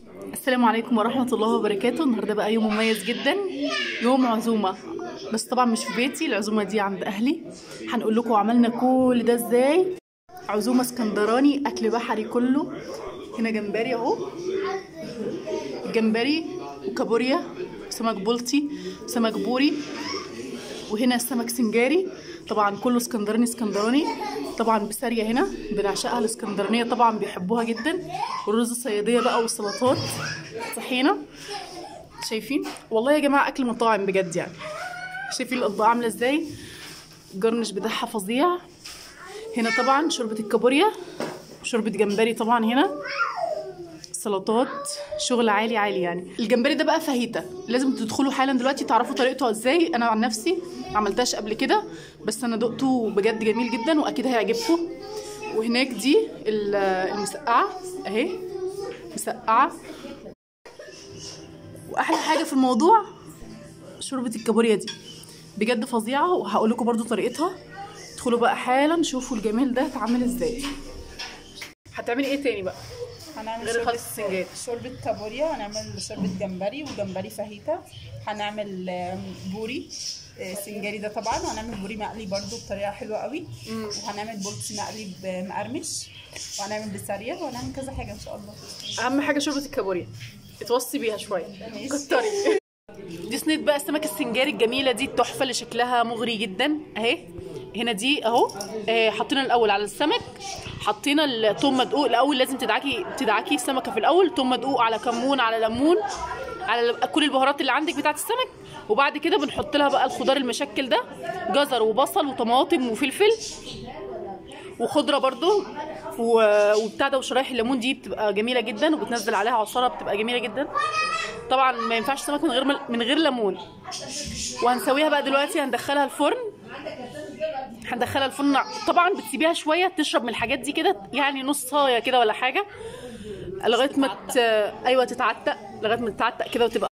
السلام عليكم ورحمة الله وبركاته النهاردة بقى يوم مميز جدا يوم عزومة بس طبعا مش في بيتي العزومة دي عند أهلي هنقول لكم عملنا كل ده ازاي عزومة اسكندراني أكل بحري كله هنا جمبري أهو جمبري وكابوريا سمك بلطي سمك بوري وهنا سمك سنجاري طبعا كله اسكندراني اسكندراني طبعا بسارية هنا بنعشقها الاسكندرانية طبعا بيحبوها جدا والرز الصيادية بقى والسلطات طحينة شايفين والله يا جماعة أكل مطاعم بجد يعني شايفين الأطباق عاملة ازاي الجرنش بتاعها فظيع هنا طبعا شوربة الكابوريا شوربة جمبري طبعا هنا سلطات شغل عالي عالي يعني الجمبري ده بقى فاهيتا لازم تدخلوا حالا دلوقتي تعرفوا طريقته ازاي انا عن نفسي ما عملتهاش قبل كده بس انا دقته بجد جميل جدا واكيد هيعجبكم وهناك دي ال- المسقعه اهي مسقعه واحلى حاجه في الموضوع شوربه الكابوريا دي بجد فظيعه وهقول لكم برضو طريقتها ادخلوا بقى حالا شوفوا الجمال ده اتعمل ازاي هتعملي ايه تاني بقى هنعمل غير شوربة خلطة السنجاري. شوربة كابوريا هنعمل شوربة جمبري وجمبري فاهيتا هنعمل آم، بوري آه، سنجاري ده طبعا وهنعمل بوري مقلي برضو بطريقة حلوة قوي وهنعمل بولتي مقلي بمقرمش وهنعمل بسارية وهنعمل كذا حاجة ان شاء الله اهم حاجه شوربه الكابوريا اتوصي بيها شويه ماشي. كتري دي صينيه بقى السمك السنجاري الجميله دي التحفه اللي شكلها مغري جدا اهي هنا دي اهو آه، حطينا الاول على السمك حطينا الثوم مدقوق الاول لازم تدعكي تدعكي السمكه في الاول ثوم مدقوق على كمون على ليمون على كل البهارات اللي عندك بتاعه السمك وبعد كده بنحط لها بقى الخضار المشكل ده جزر وبصل وطماطم وفلفل وخضره برضو و- وبتاع ده وشرايح الليمون دي بتبقى جميله جدا وبتنزل عليها عصاره بتبقى جميله جدا طبعا ما ينفعش سمك من غير مل- من غير ليمون وهنسويها بقى دلوقتي هندخلها الفرن هندخلها الفرن طبعا بتسيبيها شويه تشرب من الحاجات دي كده يعني نص صايه كده ولا حاجه لغايه ما ت... ايوه تتعتق لغايه ما تتعتق كده وتبقى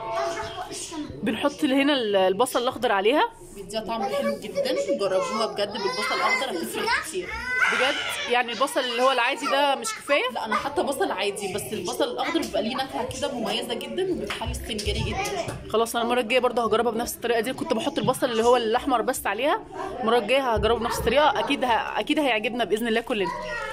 بنحط هنا البصل الاخضر عليها بيديها طعم حلو جدا جربوها بجد بالبصل الاخضر هتفرق كتير بجد يعني البصل اللي هو العادي ده مش كفايه لا انا حاطه بصل عادي بس البصل الاخضر بيبقى ليه نكهه كده مميزه جدا وبتحلي السنجاري جدا خلاص انا المره الجايه برضه هجربها بنفس الطريقه دي كنت بحط البصل اللي هو الاحمر بس عليها المره الجايه هجربه بنفس الطريقه اكيد ه... اكيد هيعجبنا باذن الله كلنا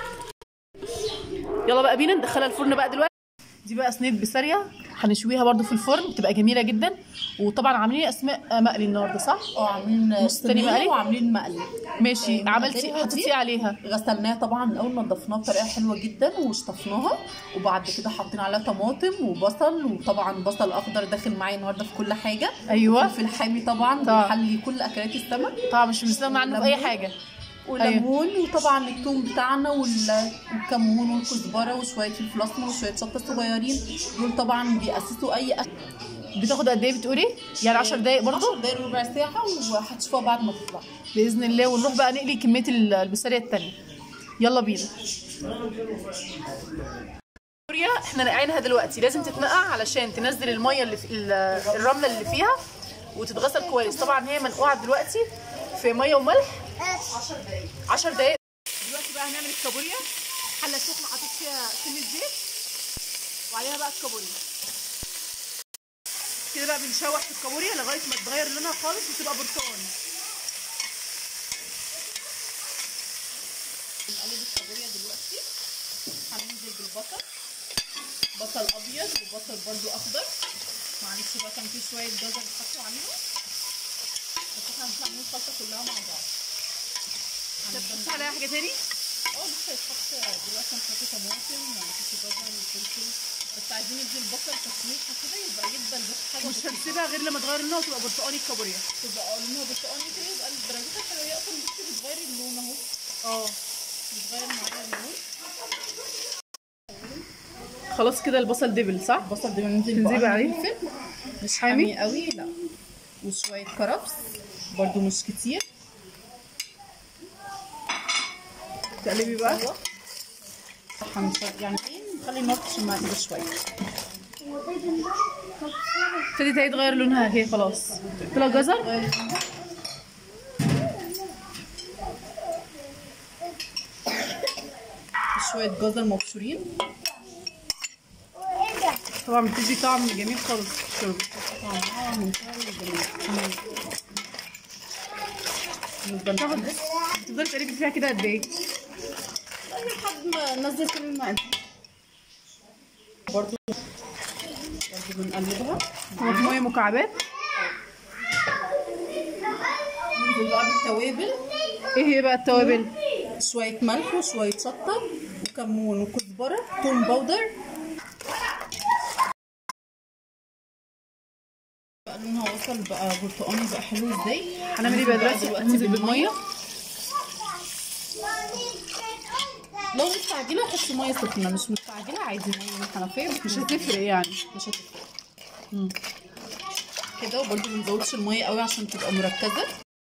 يلا بقى بينا ندخلها الفرن بقى دلوقتي دي بقى صينيه بسارية هنشويها برضو في الفرن بتبقى جميله جدا وطبعا عاملين اسماء مقلي النهارده صح اه عاملين نص تاني صينية مقلي؟ وعاملين مقلي ماشي آه، عملتي المقلية حطيتي دي عليها غسلناها طبعا الاول نضفناها بطريقه حلوه جدا وشطفناها وبعد كده حطينا عليها طماطم وبصل وطبعا بصل اخضر داخل معايا النهارده في كل حاجه ايوه فلفل حامي طبعا طبعا. بيحلي كل اكلات السمك طبعا مش بنستغنى عنه في اي ليمون. حاجه وليمون وطبعا الثوم بتاعنا وال- والكمون والكزبره وشويه فلفل اسمر وشويه شطه صغيرين دول طبعا بيأسسوا اي اكل بتاخد قد ايه بتقولي يعني 10 دقايق برضو 10 دقايق ربع ساعه وهتشوفوها بعد ما تطلع باذن الله ونروح بقى نقلي كميه ال- البسارية التانية يلا بينا الكوريا احنا نقعينها دلوقتي لازم تتنقع علشان تنزل الميه اللي في ال- الرمله اللي فيها وتتغسل كويس طبعا هي منقوعه دلوقتي في ميه وملح 10 دقايق 10 دقايق دلوقتي بقى هنعمل الكابوريا حله سخنه حطيت فيها سنه زيت وعليها بقى الكابوريا كده بقى بنشوح في الكابوريا لغايه ما تغير لونها خالص وتبقى برتقاني نقلب الكابوريا دلوقتي هننزل بالبصل بصل ابيض وبصل برضو اخضر معلش بقى كان في شويه جزر اتحطوا عليهم بس احنا هنطلع نعمل الخلطه كلها مع بعض تحطي عليها حاجه تاني اه لسه يتحط دلوقتي هنحط طماطم وهنحط جزر وفلفل بس عايزين ندي البصل تسويحه كده يبقى يدبل بس حاجه مش بسيطة. هنسيبها غير لما تغير لونها وتبقى برتقاني الكابوريا تبقى اه لونها برتقاني كده يبقى درجتها حلوه هي اصلا بصي بتغير اللون اهو اه بتغير معاها اللون خلاص كده البصل دبل صح البصل ده بننزل تنزلي بقى عليه؟ فلفل مش حامي قوي لا وشويه كرفس برضو مش كتير تقلبي بقى هنش- يعني ايه نخلي النار تشمع كده شويه ابتدت هي تغير لونها اهي خلاص طلع جزر شويه جزر مبشورين طبعا بتدي طعم جميل خالص في الشرب طعمها منتهى الجمال بالنسبه تاخد للناس تفضلي تقلبي فيها كده قد ايه؟ لحد ما ننزل كل المقادير برضو برضو بنقلبها هو في ميه مكعبات ننزل بقى بالتوابل ايه هي بقى التوابل؟ شوية ملح وشوية شطة وكمون وكزبرة توم باودر بقى لونها وصل بقى برتقاني بقى حلو ازاي هنعمل ايه بقى دلوقتي؟ هننزل بالميه لو مستعجلة حطي مية سخنة مش مستعجلة عادي مية من الحنفية بس مش هتفرق يعني مش هتفرق كده وبرده بنزودش المية قوي عشان تبقى مركزة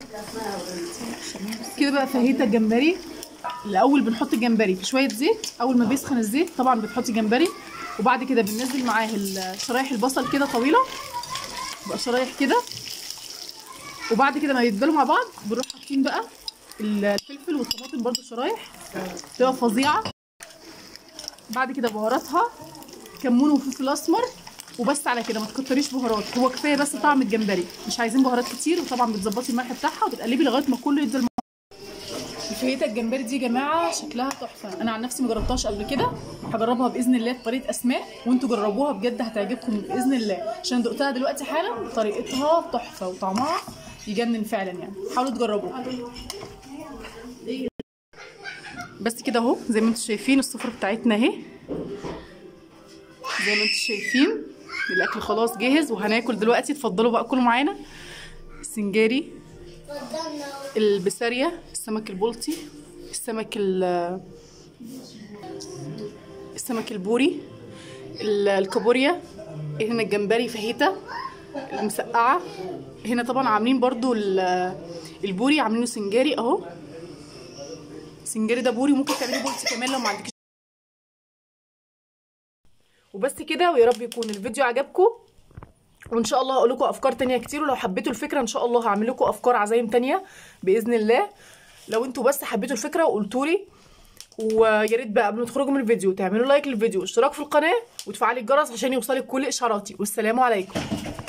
كده بقى فاهيتا الجمبري الاول بنحط الجمبري في شويه زيت اول ما بيسخن الزيت طبعا بتحطي جمبري وبعد كده بننزل معاه ال- شرايح البصل كده طويله تبقى شرايح كده وبعد كده ما يتبالوا مع بعض بنروح حاطين بقى ال- الفلفل والطماطم برده شرايح تبقى فظيعه بعد كده بهاراتها كمون وفلفل اسمر وبس على كده ما تكتريش بهارات هو كفايه بس طعم الجمبري مش عايزين بهارات كتير وطبعا بتظبطي الملح بتاعها وبتقلبي لغايه ما كله يدي الم... الفاهيتا الجمبري دي يا جماعه شكلها تحفه انا عن نفسي ما جربتهاش قبل كده هجربها باذن الله بطريقه اسماء وانتوا جربوها بجد هتعجبكم باذن الله عشان دقتها دلوقتي حالا طريقتها تحفه وطعمها يجنن فعلا يعني حاولوا تجربوها بس كده اهو زي ما انتم شايفين السفره بتاعتنا اهي زي ما انتم شايفين الاكل خلاص جاهز وهناكل دلوقتي اتفضلوا بقى كلوا معانا السنجاري البسارية السمك البلطي السمك ال السمك البوري ال- الكابوريا هنا الجمبري فاهيتا المسقعة هنا طبعا عاملين برضو ال- البوري عاملينه سنجاري اهو سنجاري ده بوري ممكن تعمليه بولتي كمان لو ما عندكش وبس كده ويا رب يكون الفيديو عجبكم وان شاء الله هقول لكم افكار تانية كتير ولو حبيتوا الفكره ان شاء الله هعمل لكم افكار عزايم تانية باذن الله لو انتوا بس حبيتوا الفكره وقلتوا لي ويا ريت بقى قبل ما تخرجوا من الفيديو تعملوا لايك للفيديو واشتراك في القناه وتفعلي الجرس عشان يوصلك كل اشعاراتي والسلام عليكم